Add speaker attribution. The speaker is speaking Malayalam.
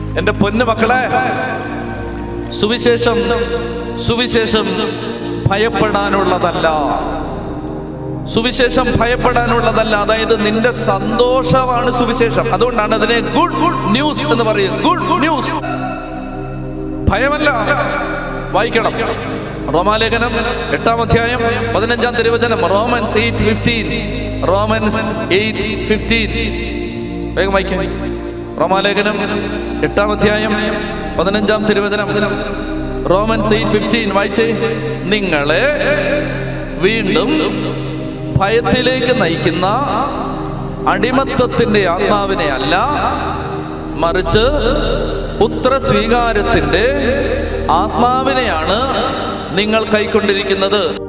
Speaker 1: എൻ്റെ പൊന്നു മക്കളെ സുവിശേഷം സുവിശേഷം ഭയപ്പെടാനുള്ളതല്ല സുവിശേഷം ഭയപ്പെടാനുള്ളതല്ല അതായത് നിന്റെ സന്തോഷമാണ് സുവിശേഷം അതുകൊണ്ടാണ് അതിനെ ഗുഡ് ഗുഡ് ന്യൂസ് എന്ന് പറയുന്നത് ഗുഡ് ന്യൂസ് ഭയമല്ല വായിക്കണം റോമാലേഖനം എട്ടാം അധ്യായം പതിനഞ്ചാം തിരുവചനം Romans eight fifteen Romans eight fifteen വേഗം വായിക്കാം റോമാലേഖനം എട്ടാം അധ്യായം പതിനഞ്ചാം തിരുവചനം റോമൻസ് എയ്റ്റ് ഫിഫ്റ്റീൻ വായിച്ചേ നിങ്ങളെ വീണ്ടും ഭയത്തിലേക്ക് നയിക്കുന്ന അടിമത്വത്തിന്റെ ആത്മാവിനെ അല്ല മറിച്ച് പുത്ര സ്വീകാരത്തിന്റെ ആത്മാവിനെയാണ് നിങ്ങൾ കൈക്കൊണ്ടിരിക്കുന്നത്